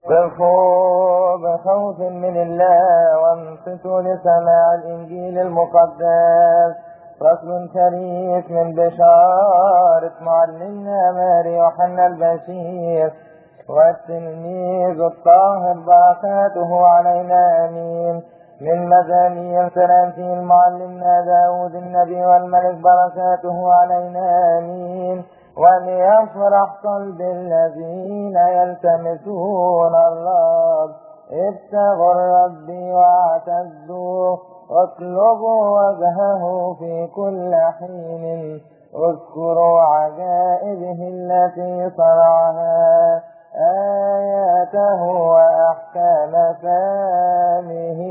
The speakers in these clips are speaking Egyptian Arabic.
وقفوا بخوف من الله وانصتوا لسماع الإنجيل المقدس فصل شريف من بشارة معلمنا ماري يوحنا البشير والتلميذ الطاهر بركاته علينا امين من مزامير ترانتين معلمنا داود النبي والملك بركاته علينا امين وليفرح قلب الذين يلتمسون الرب ابتغوا الرب واعتزوا واطلبوا وجهه في كل حين اذكروا عجائبه التي صنعها آياته وأحكام فامه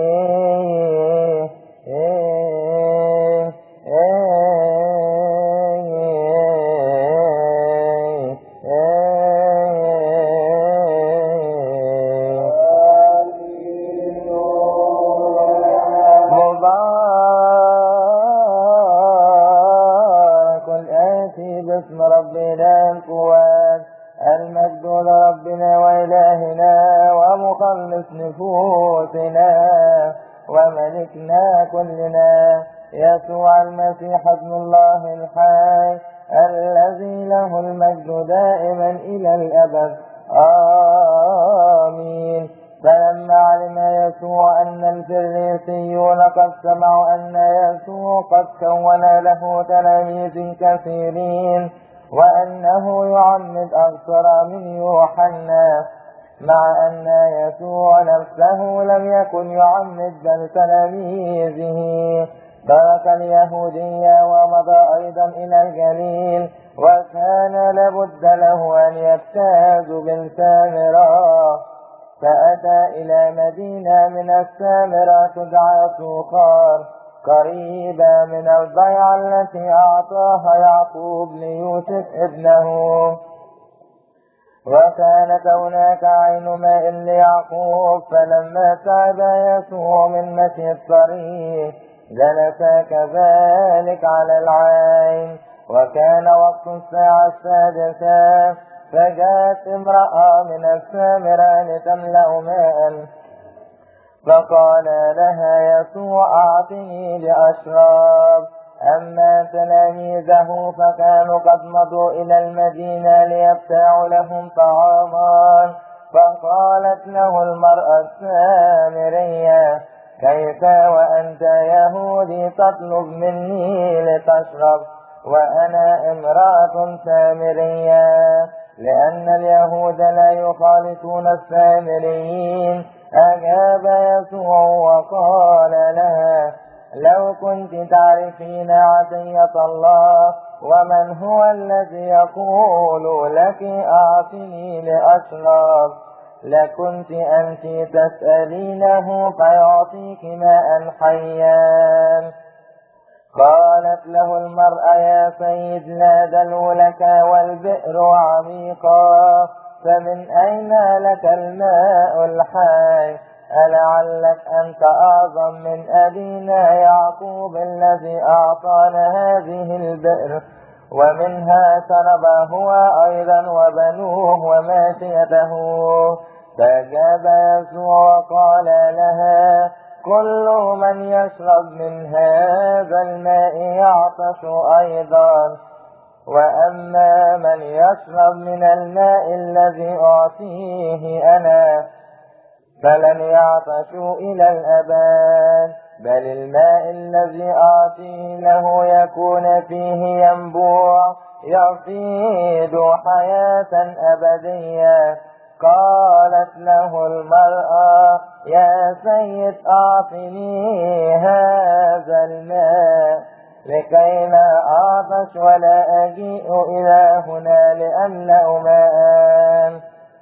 مبارك الآتي باسم ربنا القوات المجد لربنا وإلهنا ومخلص نفوسنا وملكنا كلنا يسوع المسيح ابن الله الحي الذي له المجد دائما إلى الأبد آمين فلما علم يسوع أن الفريسيون قد سمعوا أن يسوع قد كون له تلاميذ كثيرين وأنه يعمد أكثر من يوحنا مع أن يسوع نفسه لم يكن يعمد بل تلاميذه ترك اليهودية ومضى أيضا إلى الجليل وكان لابد له أن يجتاز بالسامرة فأتى إلى مدينة من السامرة تدعى سوقار قريبة من البيعة التي أعطاها يعقوب ليوسف ابنه وكانت هناك عين ماء ليعقوب فلما تعب يسوع من مشي الطريق جلس كذلك على العين وكان وقت الساعة السادسة فجاءت امرأة من السامرة لتملأ ماء فقال لها يسوع أعطني لأشرب أما تلاميذه فكانوا قد مضوا إلى المدينة ليبتاعوا لهم طعاما فقالت له المرأة السامرية كيف وأنت يهودي تطلب مني لتشرب وأنا امرأة سامرية لأن اليهود لا يخالطون السامريين أجاب يسوع وقال لها لو كنت تعرفين عطية الله ومن هو الذي يقول لك أعطني لأشرب لكنت أنت تسألينه فيعطيك ماء حيا قالت له المرأة يا سيد لا دلو لك والبئر عميقا فمن أين لك الماء الحي ألعلك أنت أعظم من أبينا يعقوب الذي أعطانا هذه البئر ومنها شرب هو أيضا وبنوه وماشيته فأجاب يسوع وقال لها كل من يشرب من هذا الماء يعطش أيضا وأما من يشرب من الماء الذي أعطيه أنا فلن يعطشوا إلى الأبد بل الماء الذي أعطيه له يكون فيه ينبوع يفيد حياة أبدية قالت له المرأة يا سيد أعطني هذا الماء لكي لا أعطش ولا أجيء إلى هنا لأملأ ماء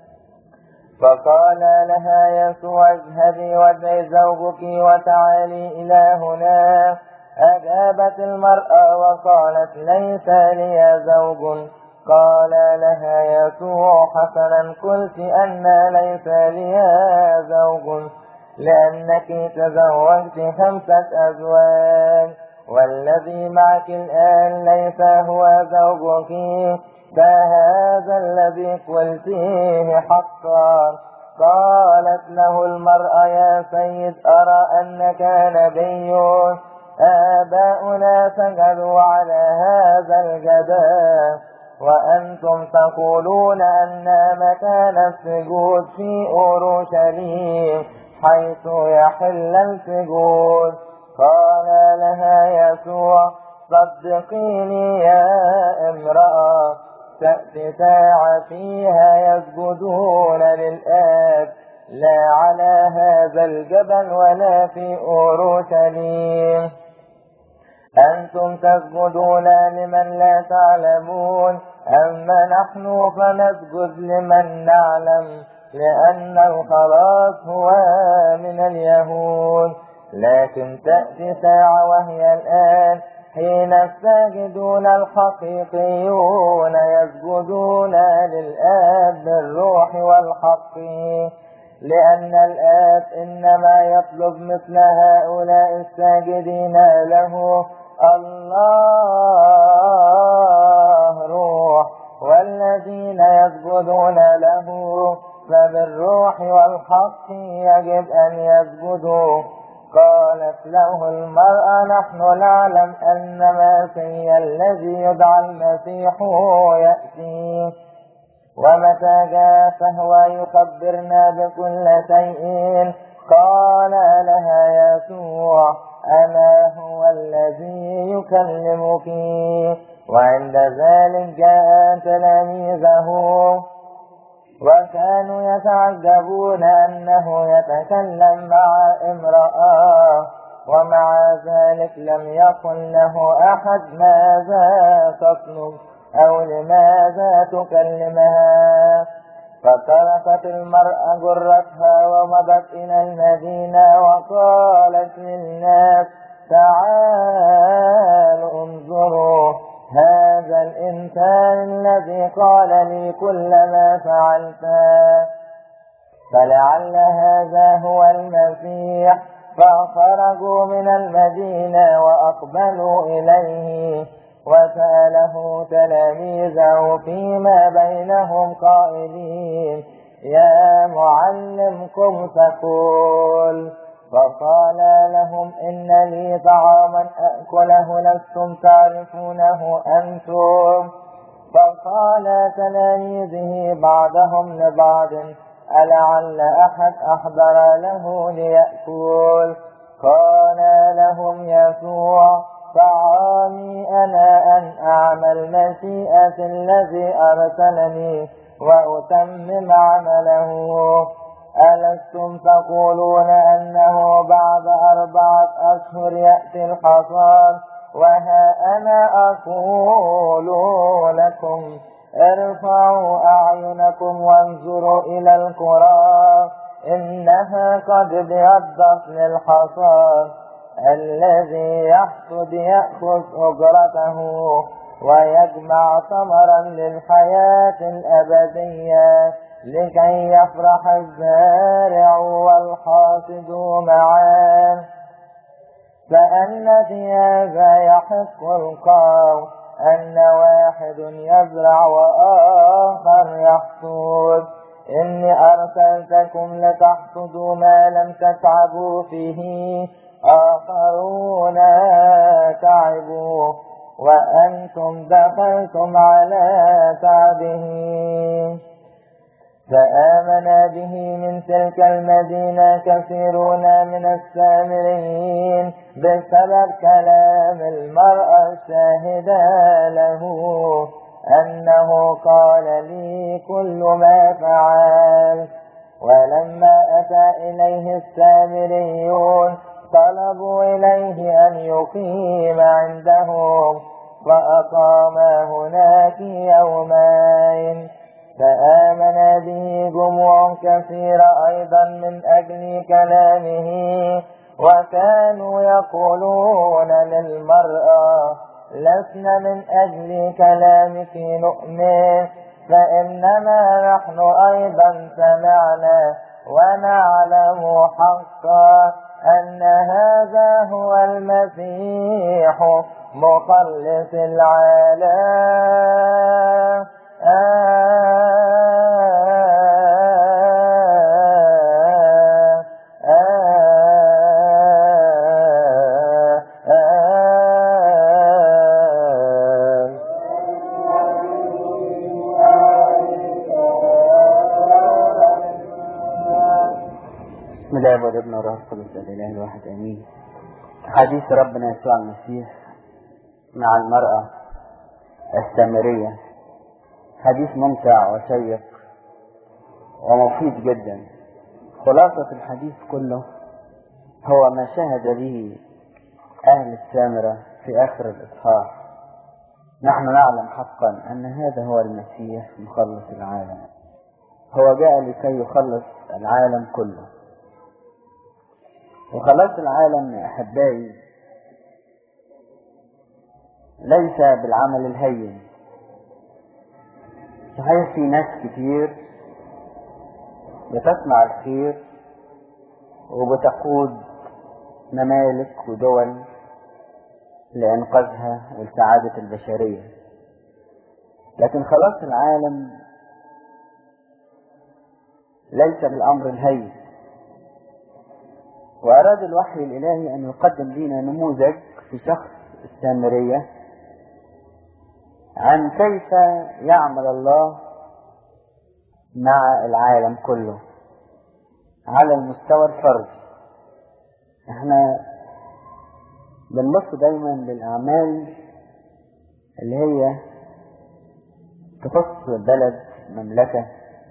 فقال لها يسوع اذهبي وادعي زوجك وتعالي إلى هنا أجابت المرأة وقالت ليس لي زوج قال لها يسوع حسنا قلت أن ليس لي زوج لأنك تزوجت خمسة أزواج والذي معك الآن ليس هو زوجك فهذا الذي قلتيه حقا قالت له المرأة يا سيد أرى أنك نبي آباؤنا سجدوا على هذا الجدار وأنتم تقولون أن مكان السجود في أورشليم حيث يحل السجود قال لها يسوع صدقيني يا امرأة تأتي ساعة فيها يسجدون للآب لا على هذا الجبل ولا في أورشليم أنتم تسجدون لمن لا تعلمون أما نحن فنسجد لمن نعلم لأن الخلاص هو من اليهود لكن تأتي ساعة وهي الآن حين الساجدون الحقيقيون يسجدون للآب بالروح والحق لأن الآب إنما يطلب مثل هؤلاء الساجدين له الله روح والذين يسجدون له فبالروح والحق يجب أن يسجدوا قالت له المرأة نحن نعلم أن مسيح الذي يدعى المسيح يأتي ومتى جاء فهو يخبرنا بكل شيء قال لها يسوع أنا هو الذي يكلمك وعند ذلك جاء تلاميذه وكانوا يتعجبون أنه يتكلم مع امرأة ومع ذلك لم يقل له أحد ماذا تطلب أو لماذا تكلمها فتركت المرأة جرتها ومضت إلى المدينة وقالت للناس تعالوا انظروا هذا الإنسان الذي قال لي كل ما فعلت فلعل هذا هو المسيح فخرجوا من المدينة وأقبلوا إليه وسأله تلاميذه فيما بينهم قائلين يا معلم قم تقول فقال لهم إن لي طعاما أأكله لستم تعرفونه أنتم فقال تلاميذه بعضهم لبعض ألعل أحد أحضر له ليأكل قال لهم يسوع طعامي أنا أن أعمل مشيئة الذي أرسلني وأتمم عمله ألستم تقولون أنه بعد أربعة أشهر يأتي الحصاد وها أنا أقول لكم ارفعوا أعينكم وانظروا إلى القرى إنها قد ابيضت للحصاد الذي يحصد يأخذ أجرته ويجمع ثمرا للحياة الأبدية لكي يفرح الزارع والحاصد معا فأن في هذا يحق القول أن واحد يزرع وآخر يحصد إني أرسلتكم لتحصدوا ما لم تتعبوا فيه آخرون تعبوا وأنتم دخلتم على تعبه فآمن به من تلك المدينة كثيرون من السامريين بسبب كلام المرأة الشاهدة له أنه قال لي كل ما فعل ولما أتى إليه السامريون طلبوا إليه أن يقيم عندهم فأقام هناك يومين فآمن به جموع كثيرة أيضا من أجل كلامه وكانوا يقولون للمرأة لسنا من أجل كلامك نؤمن فإنما نحن أيضا سمعنا ونعلم حقا أن هذا هو المسيح مخلص العالم بسم الله والابن والروح القدس الاله الواحد امين حديث ربنا يسوع المسيح مع المرأة السامرية حديث ممتع وشيق ومفيد جدا خلاصة الحديث كله هو ما شهد به أهل السامرة في آخر الإصحاح نحن نعلم حقا أن هذا هو المسيح مخلص العالم هو جاء لكي يخلص العالم كله وخلاص العالم يا أحبائي ليس بالعمل الهين صحيح في ناس كتير بتصنع الخير وبتقود ممالك ودول لإنقاذها ولسعادة البشرية لكن خلاص العالم ليس بالأمر الهين وأراد الوحي الإلهي أن يقدم لنا نموذج في شخص السامرية عن كيف يعمل الله مع العالم كله على المستوى الفردي احنا بنبص دايما للأعمال اللي هي تخص بلد مملكة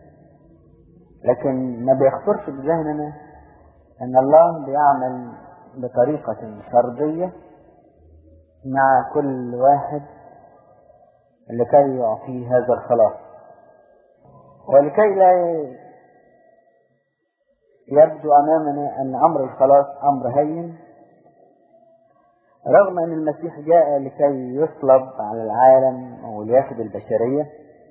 لكن ما بيخطرش بذهننا أن الله بيعمل بطريقة فردية مع كل واحد لكي يعطيه هذا الخلاص ولكي لا يبدو أمامنا أن أمر الخلاص أمر هين رغم أن المسيح جاء لكي يصلب على العالم ولياخد البشرية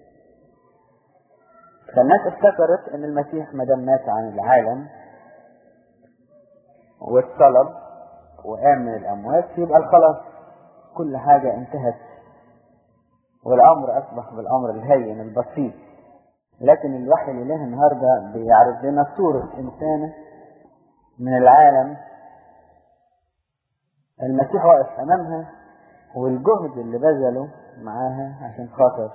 فالناس افتكرت أن المسيح ما دام مات عن العالم واتصلب وقام من الأموات يبقى الخلاص كل حاجة انتهت والأمر أصبح بالأمر الهين البسيط لكن الوحي الإله النهاردة بيعرض لنا صورة إنسانة من العالم المسيح واقف أمامها والجهد اللي بذله معاها عشان خاطر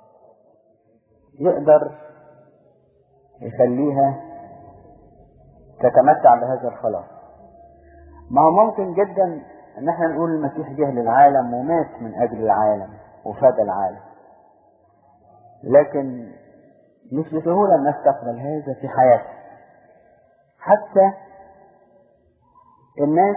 يقدر يخليها تتمتع بهذا الخلاص ما هو ممكن جدا ان احنا نقول المسيح جه للعالم ومات من اجل العالم وفاد العالم لكن مش بسهولة الناس تقبل هذا في حياتها حتى الناس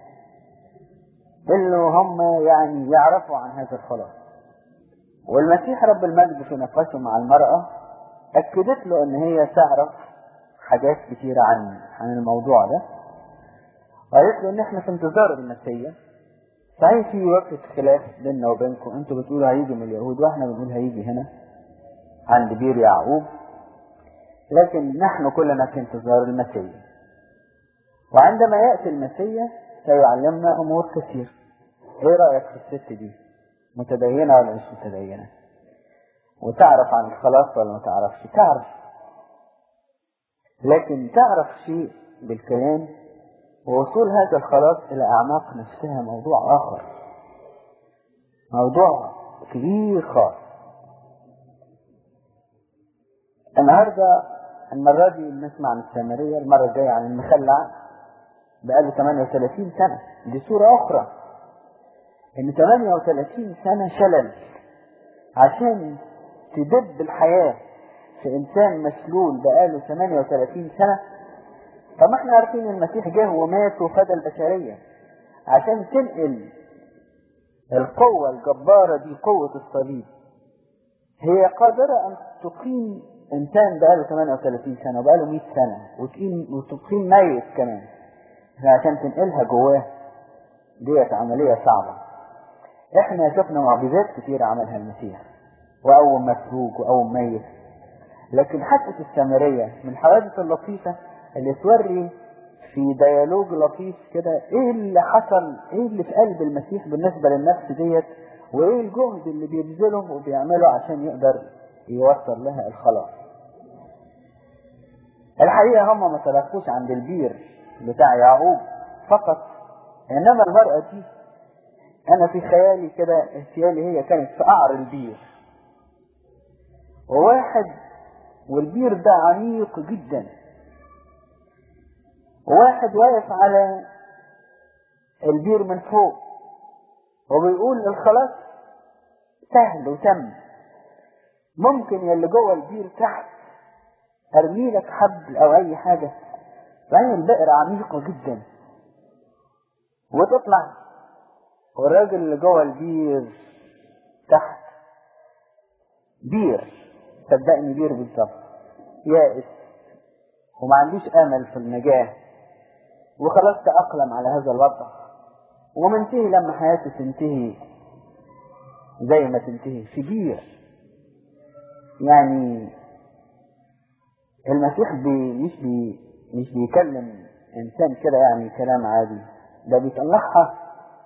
اللي هم يعني يعرفوا عن هذا الخلاص والمسيح رب المجد في نقاشه مع المرأة أكدت له إن هي تعرف حاجات كتيرة عن عن الموضوع ده وقالت له إن إحنا في انتظار المسيح صحيح في وقت خلاف بيننا وبينكم انتوا بتقولوا هيجي من اليهود واحنا بنقول هيجي هنا عند بير يعقوب لكن نحن كلنا في انتظار المسيح وعندما يأتي المسيح سيعلمنا أمور كثير ايه رأيك في الست دي متدينة ولا مش متدينة وتعرف عن الخلاص ولا ما تعرفش تعرف لكن تعرف شيء بالكلام ووصول هذا الخلاص إلى أعماق نفسها موضوع آخر موضوع كبير خاص النهاردة المرة دي بنسمع عن السامرية المرة الجاية عن المخلع بقاله 38 سنة دي صورة أخرى إن 38 سنة شلل عشان تدب الحياة في إنسان مسلول بقاله 38 سنة طب ما احنا عارفين المسيح جه ومات وفدى البشرية عشان تنقل القوة الجبارة دي قوة الصليب هي قادرة أن تقيم إنسان بقاله 38 سنة وبقاله 100 سنة وتقيم وتقيم ميت كمان عشان تنقلها جواه ديت عملية صعبة احنا شفنا معجزات كتير عملها المسيح وقوم مسروق وقوم ميت لكن حتى السامرية من الحوادث اللطيفة اللي توري في ديالوج لطيف كده ايه اللي حصل ايه اللي في قلب المسيح بالنسبة للنفس ديت وايه الجهد اللي بيبذله وبيعمله عشان يقدر يوصل لها الخلاص الحقيقة هم ما تلقوش عند البير بتاع يعقوب فقط انما المرأة دي انا في خيالي كده احتيالي هي كانت في قعر البير وواحد والبير ده عميق جدا واحد واقف على البير من فوق وبيقول الخلاص سهل وتم ممكن يلي جوه البير تحت ارمي لك حبل او اي حاجه فهي البئر عميقه جدا وتطلع والراجل اللي جوه البير تحت بير صدقني بير بالظبط يائس وما عندوش امل في النجاه وخلاص تأقلم على هذا الوضع ومنتهي لما حياته تنتهي زي ما تنتهي في بير يعني المسيح بي مش بي مش بيكلم انسان كده يعني كلام عادي ده بيطلعها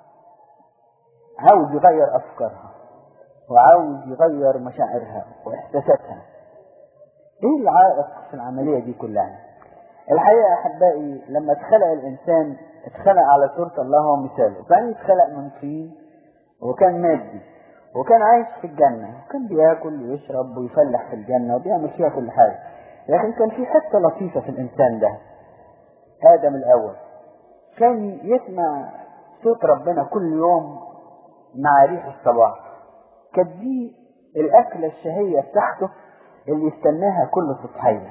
عاوز يغير افكارها وعاوز يغير مشاعرها واحساساتها ايه العائق في العمليه دي كلها الحقيقه احبائي لما اتخلق الانسان اتخلق على صوره الله ومثاله كان اتخلق من طين وكان مادي وكان عايش في الجنة وكان بياكل ويشرب ويفلح في الجنة وبيعمل فيها كل حاجة لكن كان في حتة لطيفة في الإنسان ده آدم الأول كان يسمع صوت ربنا كل يوم مع ريح الصباح كانت دي الأكلة الشهية بتاعته اللي يستناها كل صبحية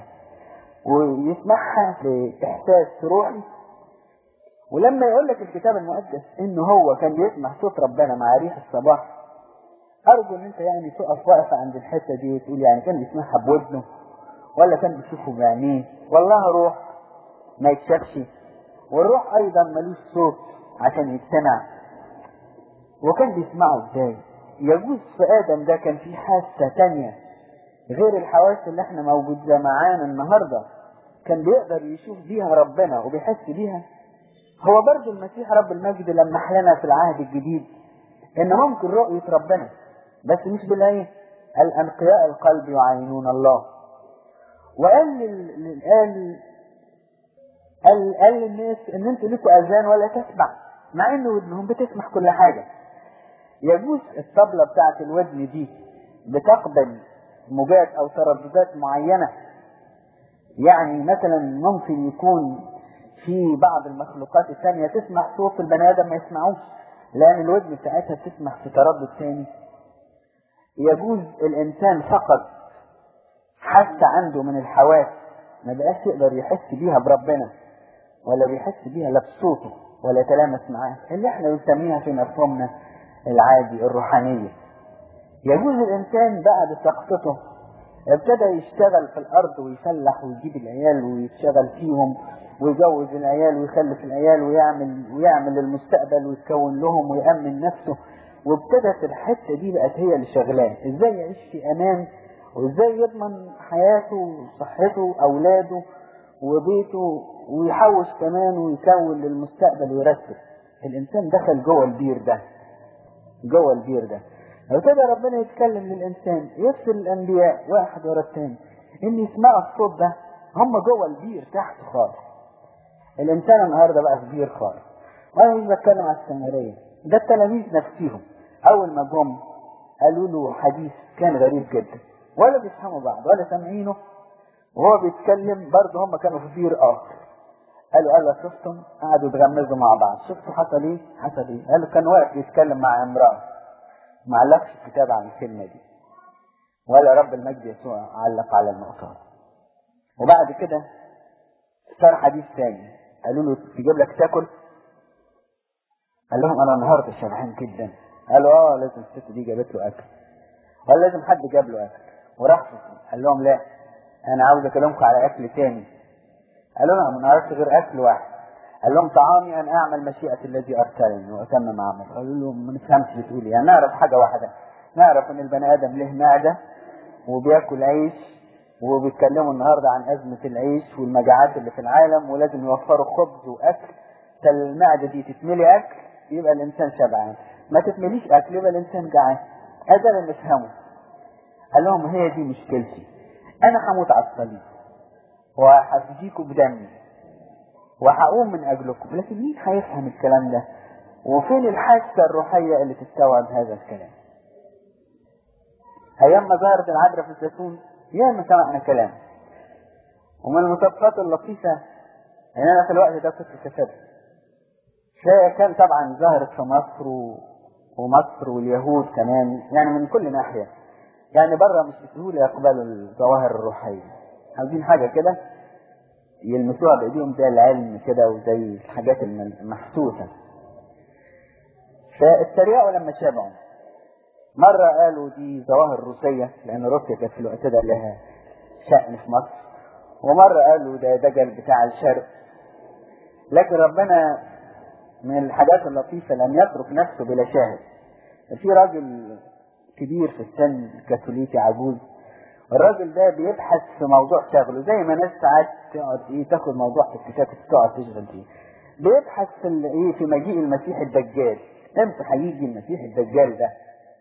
ويسمعها بإحساس روحي ولما يقول لك الكتاب المقدس إنه هو كان يسمع صوت ربنا مع ريح الصباح أرجو إن أنت يعني تقف واقفة عند الحتة دي وتقول يعني كان بيسمعها بودنه ولا كان بيشوفه بعينيه والله روح ما يتشافش والروح أيضا ملوش صوت عشان يتسمع وكان بيسمعه ازاي يجوز في آدم ده كان في حاسة تانية غير الحواس اللي احنا موجودة معانا النهاردة كان بيقدر يشوف بيها ربنا وبيحس بيها هو برضو المسيح رب المجد لما حلنا في العهد الجديد ان ممكن رؤية ربنا بس مش بالايه الانقياء القلب يعاينون الله وقال لل... قال قال قال للناس ان انتوا لكم اذان ولا تسمع مع ان ودنهم بتسمع كل حاجه يجوز الطبله بتاعت الودن دي بتقبل موجات او ترددات معينه يعني مثلا ممكن يكون في بعض المخلوقات الثانيه تسمع صوت البني ادم ما يسمعوش لان الودن بتاعتها بتسمع في تردد ثاني يجوز الانسان فقط حتى عنده من الحواس ما بقاش يقدر يحس بيها بربنا ولا بيحس بيها لا بصوته ولا يتلامس معاه اللي احنا بنسميها في مفهومنا العادي الروحانية يجوز الإنسان بعد سقطته ابتدى يشتغل في الأرض ويفلح ويجيب العيال ويشتغل فيهم ويجوز العيال ويخلف العيال ويعمل ويعمل المستقبل ويكون لهم ويأمن نفسه وابتدت الحتة دي بقت هي اللي شغلاه ازاي يعيش في أمان وازاي يضمن حياته وصحته أولاده وبيته ويحوش كمان ويكون للمستقبل ويرتب الإنسان دخل جوه البير ده جوه البير ده ابتدى ربنا يتكلم للإنسان يرسل الأنبياء واحد ورا الثاني إن يسمعوا الصوت ده هم جوه البير تحت خالص الإنسان النهارده بقى في بير خالص وأنا مش بتكلم على السامرية ده التلاميذ نفسيهم أول ما جم قالوا له حديث كان غريب جدا ولا بيفهموا بعض ولا سامعينه وهو بيتكلم برضه هم كانوا في بير آخر قالوا قالوا شفتم قعدوا يتغمزوا مع بعض شفتوا حصل ايه حصل ايه قالوا كان واقف يتكلم مع امرأة ما علقش الكتاب عن الكلمة دي ولا رب المجد يسوع علق على النقطة وبعد كده صار حديث ثاني قالوا له تجيب لك تاكل قال لهم انا النهارده شبعان جدا قالوا اه لازم الست دي جابت له اكل قال لازم حد جاب له اكل وراح قال لهم لا انا عاوز اكلمكم على اكل تاني قالوا له ما نعرفش غير اكل واحد قال لهم طعامي ان اعمل مشيئه الذي ارسلني واتمم عمل قالوا له ما نفهمش بتقول يعني نعرف حاجه واحده نعرف ان البني ادم له معده وبياكل عيش وبيتكلموا النهارده عن ازمه العيش والمجاعات اللي في العالم ولازم يوفروا خبز واكل فالمعده دي تتملي اكل يبقى الانسان شبعان ما تتمليش اكل يبقى الانسان جعان هذا اللي نفهمه قال لهم هي دي مشكلتي انا هموت على الصليب وهفديكم بدمي وهقوم من اجلكم لكن مين هيفهم الكلام ده وفين الحاسه الروحيه اللي تستوعب هذا الكلام ايام ما ظهرت العذراء في الزيتون ياما سمعنا كلام ومن المطابقات اللطيفه يعني انا في الوقت ده كنت سافرت فكان طبعا ظهرت في مصر و... ومصر واليهود كمان يعني من كل ناحيه يعني بره مش بسهوله يقبلوا الظواهر الروحيه عاوزين حاجه كده يلمسوها بايديهم زي العلم كده وزي الحاجات المحسوسه فاتريقوا لما شبعوا مرة قالوا دي ظواهر روسية لأن روسيا كانت في الوقت ده لها شأن في مصر ومرة قالوا ده دجل بتاع الشرق لكن ربنا من الحاجات اللطيفة لم يترك نفسه بلا شاهد في راجل كبير في السن كاثوليكي عجوز الراجل ده بيبحث في موضوع شغله زي ما ناس ساعات تقعد ايه تاخد موضوع في الكتاب تقعد تشغل فيه بيبحث في ايه في مجيء المسيح الدجال امتى هيجي المسيح الدجال ده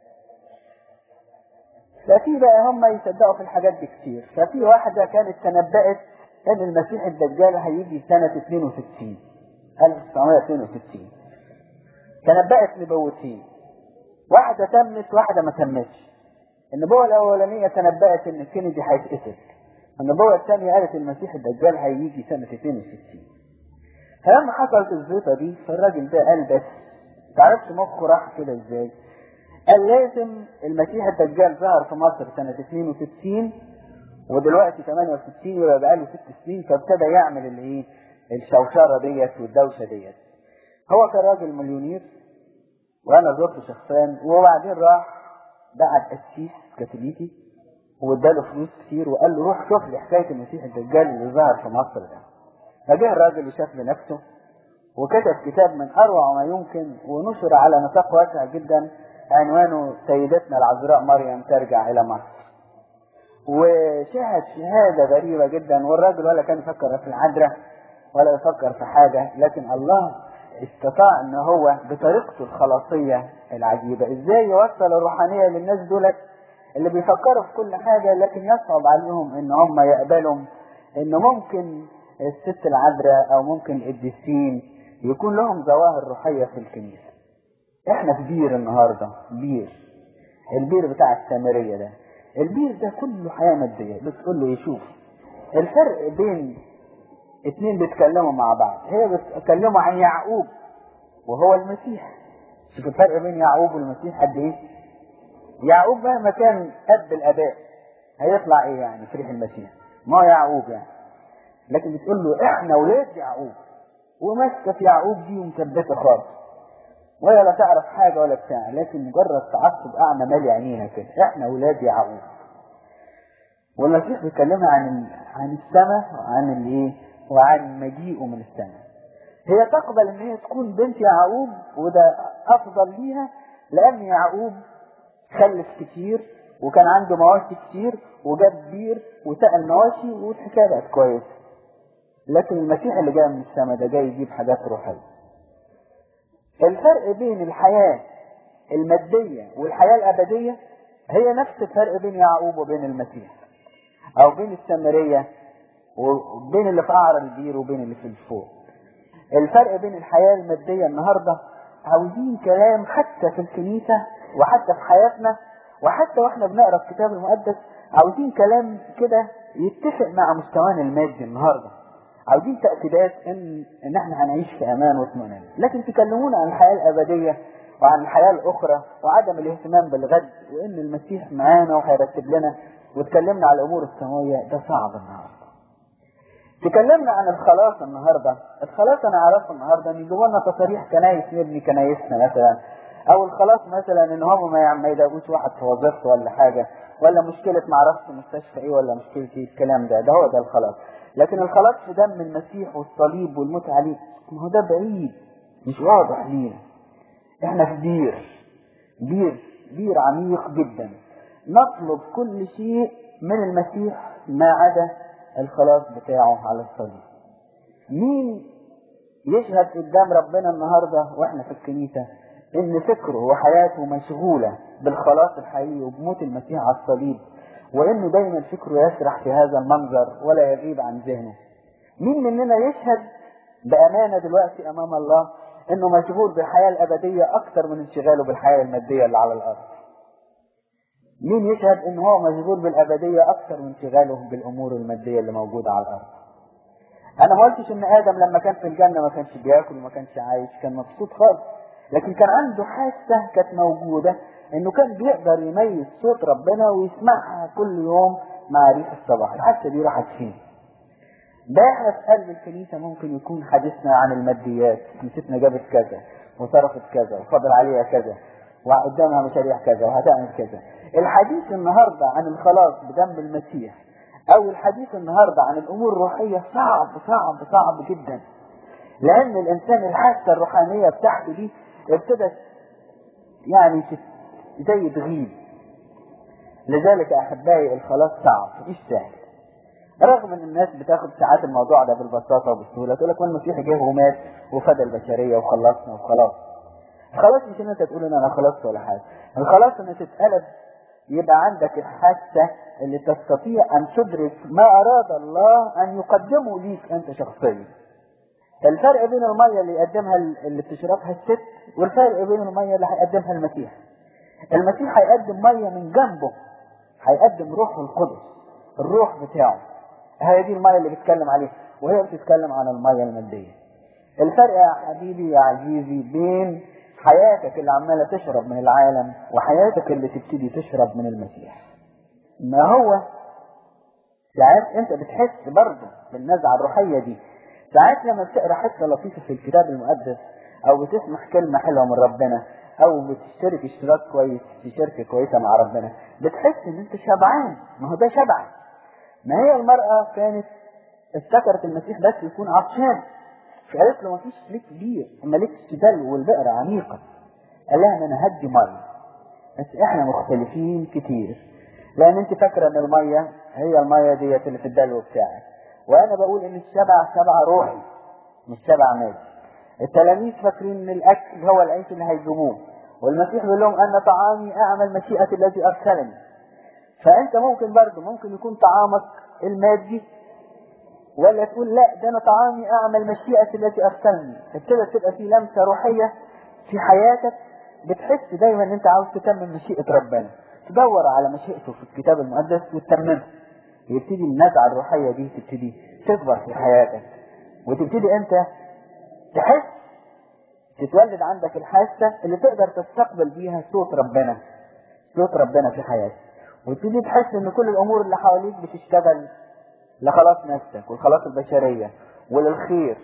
ففي بقى هم يصدقوا في الحاجات دي كتير ففي واحدة كانت تنبأت ان المسيح الدجال هيجي سنة 62 1962 تنبأت نبوتين واحدة تمت واحدة ما تمتش النبوة الأولانية تنبأت ان كينيدي هيتقتل النبوة الثانية قالت المسيح الدجال هيجي سنة 62 فلما حصلت الزيطة دي فالراجل ده قال بس تعرفش مخه راح كده ازاي قال لازم المسيح الدجال ظهر في مصر سنة 62 ودلوقتي 68 يبقى بقاله ست سنين فابتدى يعمل الايه الشوشرة ديت والدوشة ديت هو كان راجل مليونير وانا زرته شخصيا وبعدين راح بعت قسيس كاثوليكي واداله فلوس كتير وقال له روح شوف لي حكايه المسيح الدجال اللي ظهر في مصر ده فجه الراجل وشاف بنفسه وكتب كتاب من اروع ما يمكن ونشر على نطاق واسع جدا عنوانه سيدتنا العذراء مريم ترجع الى مصر وشاهد شهاده غريبه جدا والراجل ولا كان يفكر في العذراء ولا يفكر في حاجه لكن الله استطاع ان هو بطريقته الخلاصيه العجيبه ازاي يوصل الروحانيه للناس دولت اللي بيفكروا في كل حاجه لكن يصعب عليهم ان هم يقبلوا ان ممكن الست العذراء او ممكن القديسين يكون لهم ظواهر روحيه في الكنيسه احنا في بير النهارده بير البير بتاع السامريه ده البير ده كله حياه ماديه بتقول له يشوف الفرق بين اتنين بيتكلموا مع بعض هي بتتكلموا عن يعقوب وهو المسيح شوف الفرق بين يعقوب والمسيح قد ايه يعقوب مهما كان قد الاباء هيطلع ايه يعني في ريح المسيح ما هو يعقوب يعني لكن بتقول له احنا ولاد يعقوب وماسكه في يعقوب دي ومثبته خالص ولا لا تعرف حاجه ولا بتاع لكن مجرد تعصب اعمى مالي عينيها كده احنا ولاد يعقوب والمسيح بيكلمها عن عن السماء وعن الايه وعن مجيئه من السماء هي تقبل ان هي تكون بنت يعقوب وده افضل ليها لان يعقوب خلف كتير وكان عنده مواشي كتير وجاب بير وسقى المواشي والحكايه بقت كويسه لكن المسيح اللي جاي من السماء ده جاي يجيب حاجات روحيه الفرق بين الحياه الماديه والحياه الابديه هي نفس الفرق بين يعقوب وبين المسيح او بين السامريه وبين اللي في قعر البير وبين اللي في الفوق الفرق بين الحياة المادية النهاردة عاوزين كلام حتى في الكنيسة وحتى في حياتنا وحتى واحنا بنقرا الكتاب المقدس عاوزين كلام كده يتفق مع مستوانا المادي النهارده عاوزين تأكيدات ان ان احنا هنعيش في امان واطمئنان لكن تكلمونا عن الحياة الابدية وعن الحياة الاخرى وعدم الاهتمام بالغد وان المسيح معانا وهيرتب لنا وتكلمنا على الامور السماوية ده صعب النهارده تكلمنا عن الخلاص النهارده الخلاص انا عرفت النهارده ان يجيبوا لنا تصاريح كنايس نبني كنايسنا مثلا او الخلاص مثلا ان هم ما ما يلاقوش واحد في وظيفته ولا حاجه ولا مشكله ما اعرفش مستشفى ايه ولا مشكله ايه الكلام ده ده هو ده الخلاص لكن الخلاص في دم المسيح والصليب والموت عليه ما هو ده بعيد مش واضح لينا احنا في بير بير بير عميق جدا نطلب كل شيء من المسيح ما عدا الخلاص بتاعه على الصليب مين يشهد قدام ربنا النهارده واحنا في الكنيسه ان فكره وحياته مشغوله بالخلاص الحقيقي وبموت المسيح على الصليب وانه دايما فكره يسرح في هذا المنظر ولا يغيب عن ذهنه مين مننا يشهد بامانه دلوقتي امام الله انه مشغول بالحياه الابديه اكثر من انشغاله بالحياه الماديه اللي على الارض مين يشهد ان هو مشغول بالابديه اكثر من انشغاله بالامور الماديه اللي موجوده على الارض انا ما قلتش ان ادم لما كان في الجنه ما كانش بياكل وما كانش عايش كان مبسوط خالص لكن كان عنده حاسه كانت موجوده انه كان بيقدر يميز صوت ربنا ويسمعها كل يوم مع ريح الصباح الحاسه دي راحت فين ده احنا في قلب الكنيسه ممكن يكون حديثنا عن الماديات كنيستنا جابت كذا وصرفت كذا وفضل عليها كذا وقدامها مشاريع كذا وهتعمل كذا الحديث النهارده عن الخلاص بدم المسيح او الحديث النهارده عن الامور الروحيه صعب صعب صعب جدا لان الانسان الحاسه الروحانيه بتاعته دي ابتدت يعني زي تغيب لذلك احبائي الخلاص صعب مش سهل رغم ان الناس بتاخد ساعات الموضوع ده بالبساطه وبالسهوله تقول لك المسيح جه ومات وفدى البشريه وخلصنا وخلاص خلاص مش ان انت تقول ان انا خلصت ولا حاجه الخلاص ان تتقلب يبقى عندك الحاسه اللي تستطيع ان تدرك ما اراد الله ان يقدمه ليك انت شخصيا الفرق بين الميه اللي يقدمها اللي بتشربها الست والفرق بين الميه اللي هيقدمها المسيح المسيح هيقدم ميه من جنبه هيقدم روحه القدس الروح بتاعه هي دي الميه اللي بيتكلم عليها وهي بتتكلم عن الميه الماديه الفرق يا حبيبي يا عزيزي بين حياتك اللي عماله تشرب من العالم وحياتك اللي تبتدي تشرب من المسيح ما هو ساعات انت بتحس برضه بالنزعه الروحيه دي ساعات لما بتقرا حته لطيفه في الكتاب المقدس او بتسمع كلمه حلوه من ربنا او بتشترك اشتراك كويس في شركه كويسه مع ربنا بتحس ان انت شبعان ما هو ده شبع ما هي المراه كانت افتكرت المسيح بس يكون عطشان فقالت له ما فيش ليك كبير اما ليك السدال والبئر عميقه قال لها انا هدي ميه بس احنا مختلفين كتير لان انت فاكره ان الميه هي الميه ديت اللي في الدلو بتاعك وانا بقول ان الشبع شبع روحي مش شبع مادي التلاميذ فاكرين ان الاكل هو العيش اللي هيجيبوه والمسيح بيقول لهم ان طعامي اعمل مشيئه الذي ارسلني فانت ممكن برضه ممكن يكون طعامك المادي ولا تقول لا ده انا طعامي اعمل مشيئه التي ارسلني ابتدت تبقى في لمسه روحيه في حياتك بتحس دايما ان انت عاوز تكمل مشيئه ربنا تدور على مشيئته في الكتاب المقدس وتتممها يبتدي النزعه الروحيه دي تبتدي تكبر في حياتك وتبتدي انت تحس تتولد عندك الحاسه اللي تقدر تستقبل بيها صوت ربنا صوت ربنا في حياتك وتبتدي تحس ان كل الامور اللي حواليك بتشتغل لخلاص نفسك والخلاص البشرية وللخير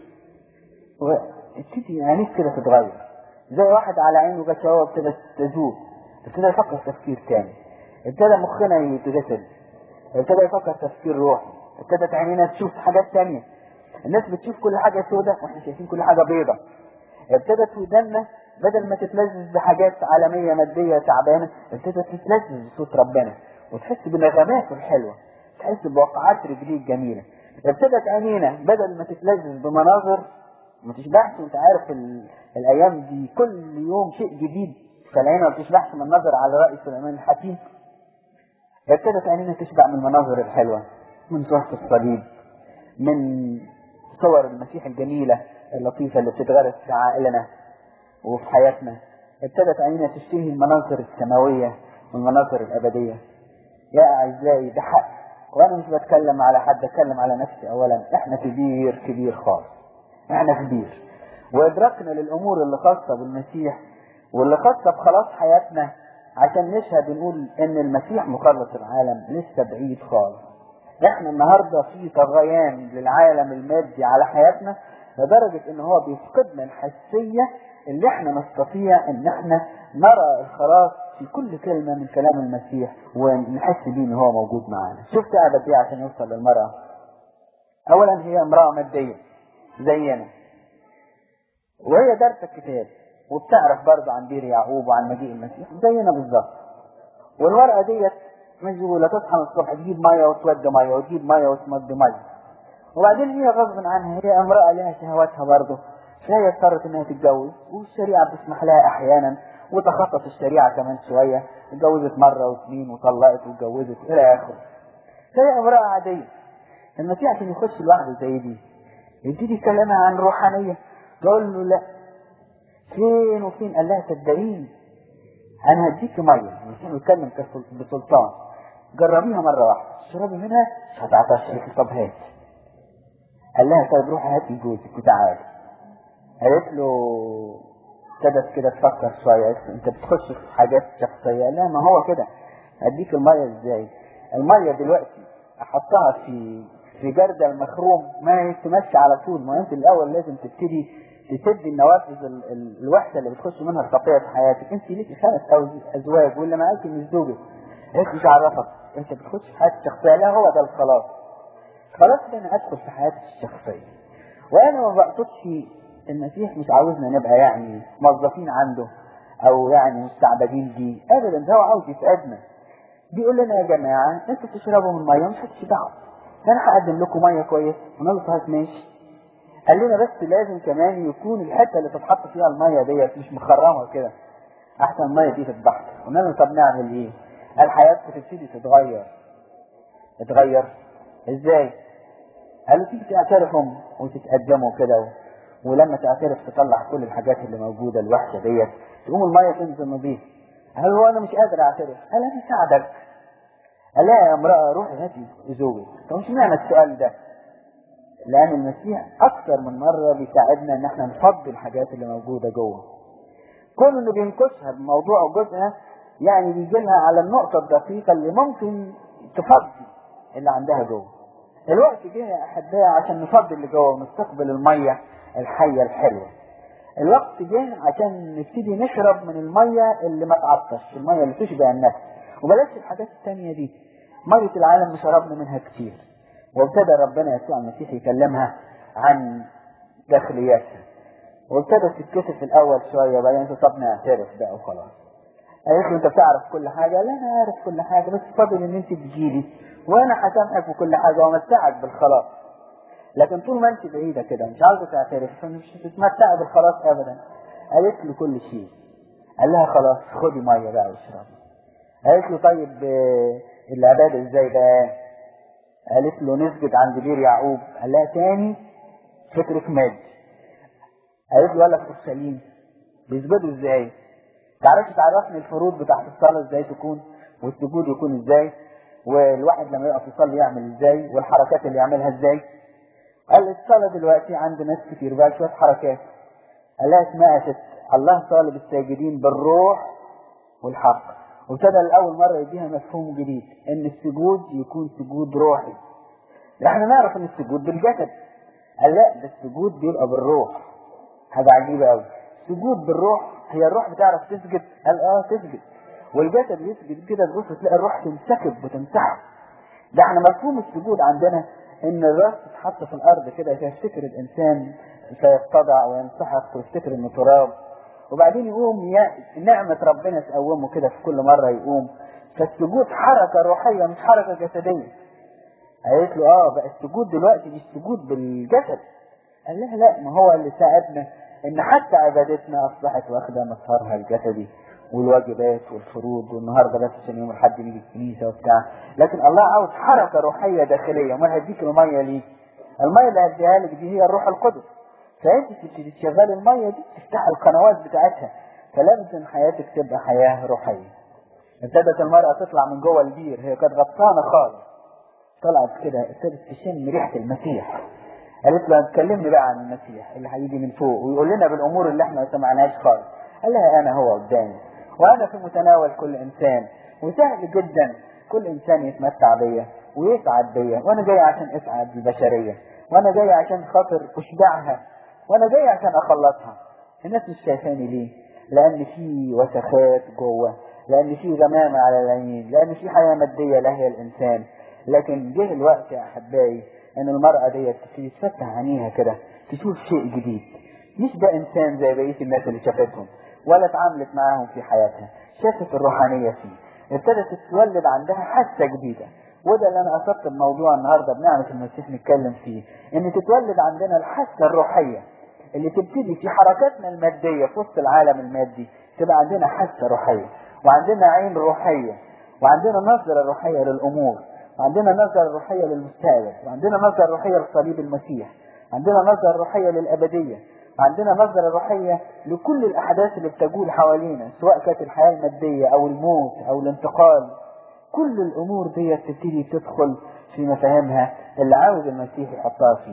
وتبتدي عينيك كده تتغير زي واحد على عينه جت شهوة ابتدى تزول ابتدى يفكر تفكير تاني ابتدى مخنا يتغسل ابتدى يفكر تفكير روحي ابتدت عينينا تشوف حاجات تانية الناس بتشوف كل حاجة سودة واحنا شايفين كل حاجة بيضة ابتدت ودنا بدل ما تتلذذ بحاجات عالمية مادية تعبانة ابتدت تتلذذ بصوت ربنا وتحس بنغماته الحلوة تحس بوقعات رجليك جميلة ابتدت عينينا بدل ما تتلذذ بمناظر ما تشبعش انت عارف ال... الايام دي كل يوم شيء جديد فالعين ما بتشبعش من النظر على رأي سليمان الحكيم ابتدت عينينا تشبع من المناظر الحلوة من صورة الصليب من صور المسيح الجميلة اللطيفة اللي بتتغرس في عائلنا وفي حياتنا ابتدت عينينا تشتهي المناظر السماوية والمناظر الأبدية يا أعزائي ده حق وانا مش بتكلم على حد اتكلم على نفسي اولا احنا كبير كبير خالص احنا كبير وادراكنا للامور اللي خاصة بالمسيح واللي خاصة بخلاص حياتنا عشان نشهد ونقول ان المسيح مخلص العالم لسه بعيد خالص احنا النهاردة في طغيان للعالم المادي على حياتنا لدرجة ان هو بيفقدنا الحسية اللي احنا نستطيع ان احنا نرى الخلاص في كل كلمة من كلام المسيح ونحس بيه ان هو موجود معانا شوف تعبت ايه عشان يوصل للمرأة اولا هي امرأة مادية زينا وهي دارسة الكتاب وبتعرف برضه عن دير يعقوب وعن مجيء المسيح زينا بالظبط والمرأة ديت مشغولة تصحى من الصبح تجيب مية وتودي مية وتجيب مية وتمد مية وبعدين هي غصب عنها هي امرأة لها شهواتها برضه فهي اضطرت انها تتجوز والشريعة بتسمح لها احيانا وتخصص الشريعة كمان شوية اتجوزت مرة واثنين وطلقت واتجوزت إلى آخره فهي امرأة عادية المسيح عشان يخش لوحده زي دي يبتدي يكلمها عن روحانية تقول له لا فين وفين قال لها صدقيني أنا هديكي مية المسيح بيتكلم بسلطان جربيها مرة واحدة اشربي منها مش هتعطش لك طب هات قال لها طيب روحي هاتي جوزك وتعالي قالت له ابتدت كده تفكر شويه قالت له انت بتخش في حاجات شخصيه لا ما هو كده اديك الميه ازاي الميه دلوقتي احطها في في جردل المخروم ما تمشي على طول ما انت الاول لازم تبتدي تسد النوافذ ال- ال- الوحده اللي بتخش منها الخطيه في حياتك انت ليكي خمس أوز- ازواج واللي معاكي مش زوجك انت مش عرفك انت بتخش في حياتك الشخصيه لا هو ده الخلاص خلاص ده انا ادخل في حياتي الشخصيه وانا ما بقصدش المسيح مش عاوزنا نبقى يعني موظفين عنده او يعني مستعبدين ديه ابدا ده هو عاوز يسعدنا بيقول لنا يا جماعه انتوا تشربوا من ميه مش حدش دعوه انا هقدم لكم ميه كويس ونقول له طيب ماشي قال لنا بس لازم كمان يكون الحته اللي تتحط فيها الميه ديت مش مخرمه كده احسن الميه دي تتبحر قلنا له طب نعمل ايه؟ قال حياتكم تبتدي تتغير تتغير ازاي؟ قالوا تيجي تعترفوا وتتقدموا كده و... ولما تعترف تطلع كل الحاجات اللي موجوده الوحشه ديت تقوم الميه تنزل نظيفه قال هو انا مش قادر اعترف قال انا اساعدك قال لا يا امراه روحي هاتي زوجك طب مش معنى السؤال ده لان المسيح اكثر من مره بيساعدنا ان احنا نفضي الحاجات اللي موجوده جوه كل اللي بينكشها بموضوع جزءها يعني بيجي لها على النقطه الدقيقه اللي ممكن تفضي اللي عندها جوه الوقت جه يا احبائي عشان نفضي اللي جوه ونستقبل الميه الحيه الحلوه الوقت جه عشان نبتدي نشرب من الميه اللي ما تعطش الميه اللي تشبع النفس وبلاش الحاجات التانية دي ميه العالم شربنا منها كتير وابتدى ربنا يسوع المسيح يكلمها عن داخلياتها وابتدت تتكسف في الاول شويه وبعدين تقول طب نعترف بقى وخلاص قالت له انت بتعرف كل حاجه لا انا عارف كل حاجه بس فاضل ان انت تجيلي وانا هسامحك بكل حاجه وامتعك بالخلاص لكن طول ما انت بعيده كده مش عاوزه تعترف فمش هتتمتعي بالخلاص ابدا قالت له كل شيء قال لها خلاص خدي ميه بقى واشربي قالت له طيب آه، العباده ازاي بقى قالت له نسجد عند بير يعقوب قال لها تاني فكرك مادي قالت له ولا في اورشليم بيسجدوا ازاي تعرفش تعرفني الفروض بتاعت الصلاه ازاي تكون والسجود يكون ازاي والواحد لما يقف يصلي يعمل ازاي والحركات اللي يعملها ازاي قال الصلاه دلوقتي عند ناس كتير بقى شويه حركات قال لها اسمها يا ست الله طالب الساجدين بالروح والحق وابتدى لاول مره يديها مفهوم جديد ان السجود يكون سجود روحي احنا نعرف ان السجود بالجسد قال لا ده السجود بيبقى بالروح حاجه عجيبه قوي سجود بالروح هي الروح بتعرف تسجد قال اه تسجد والجسد يسجد كده تبص تلاقي الروح تنسكب وتنسحب ده احنا مفهوم السجود عندنا ان الراس تتحط في الارض كده فيفتكر الانسان فيتضع وينسحق ويفتكر انه تراب وبعدين يقوم ي- نعمة ربنا تقومه كده في كل مرة يقوم فالسجود حركة روحية مش حركة جسدية قالت له اه بقى السجود دلوقتي مش سجود بالجسد قال لها لا ما هو اللي ساعدنا ان حتى عبادتنا اصبحت واخده مسارها الجسدي والواجبات والفروض والنهارده بس عشان يوم الاحد نيجي الكنيسه وبتاع لكن الله عاوز حركه روحيه داخليه امال هيديك الميه ليه؟ الميه اللي هديها لك دي هي الروح القدس فانت تبتدي تشغلي الميه دي تفتح القنوات بتاعتها فلازم حياتك تبقى حياه روحيه ابتدت المراه تطلع من جوه البير هي كانت غطسانه خالص طلعت كده ابتدت تشم ريحه المسيح قالت له تكلمني بقى عن المسيح اللي هيجي من فوق ويقول لنا بالامور اللي احنا ما سمعناش خالص قال لها انا هو قدامي وانا في متناول كل انسان وسهل جدا كل انسان يتمتع بيا ويسعد بيا وانا جاي عشان اسعد البشريه وانا جاي عشان خاطر اشبعها وانا جاي عشان اخلصها الناس مش شايفاني ليه لان في وسخات جوه لان في غمامه على العين لان في حياه ماديه لهي الانسان لكن جه الوقت يا احبائي ان المراه ديت تبتدي تفتح عينيها كده تشوف شيء جديد مش ده انسان زي بقيه الناس اللي شافتهم ولا اتعاملت معاهم في حياتها شافت الروحانيه فيه ابتدت تتولد عندها حاسه جديده وده اللي انا قصدت بموضوع النهارده بنعمه المسيح نتكلم فيه ان تتولد عندنا الحاسه الروحيه اللي تبتدي في حركاتنا الماديه في وسط العالم المادي تبقى عندنا حاسه روحيه وعندنا عين روحيه وعندنا نظره روحيه للامور وعندنا نظره روحيه للمستقبل وعندنا نظره روحيه لصليب المسيح عندنا نظره روحيه للابديه وعندنا نظرة روحية لكل الأحداث اللي بتجول حوالينا سواء كانت الحياة المادية أو الموت أو الانتقال كل الأمور دي تبتدي تدخل في مفاهيمها اللي عاوز المسيح يحطها فينا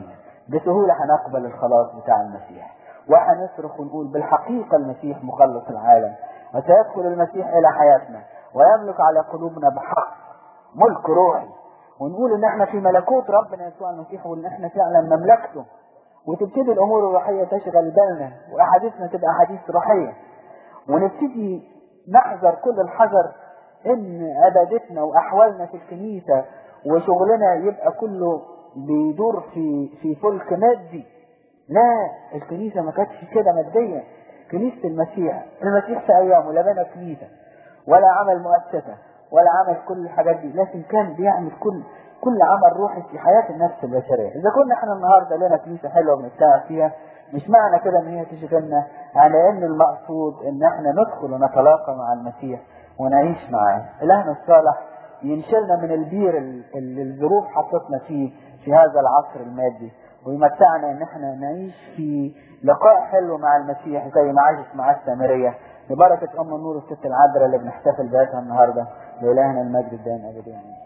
بسهولة هنقبل الخلاص بتاع المسيح وهنصرخ ونقول بالحقيقة المسيح مخلص العالم وسيدخل المسيح إلى حياتنا ويملك على قلوبنا بحق ملك روحي ونقول ان احنا في ملكوت ربنا يسوع المسيح وان احنا فعلا مملكته وتبتدي الامور الروحيه تشغل بالنا واحاديثنا تبقى احاديث روحيه ونبتدي نحذر كل الحذر ان عبادتنا واحوالنا في الكنيسه وشغلنا يبقى كله بيدور في في فلك مادي لا الكنيسه ما كانتش كده ماديا كنيسه المسيح المسيح في ايامه لا بنى كنيسه ولا عمل مؤسسه ولا عمل كل الحاجات دي لكن كان بيعمل كل كل عمل روحي في حياة النفس البشرية إذا كنا احنا النهاردة لنا كنيسة حلوة بنشتغل فيها مش معنى كده ان هي تشغلنا على ان المقصود ان احنا ندخل ونتلاقى مع المسيح ونعيش معاه إلهنا الصالح ينشلنا من البير اللي الظروف حطتنا فيه في هذا العصر المادي ويمتعنا ان احنا نعيش في لقاء حلو مع المسيح زي ما عاشت مع السامرية ببركة أم النور الست العذراء اللي بنحتفل بها النهاردة لإلهنا المجد الدائم أبدا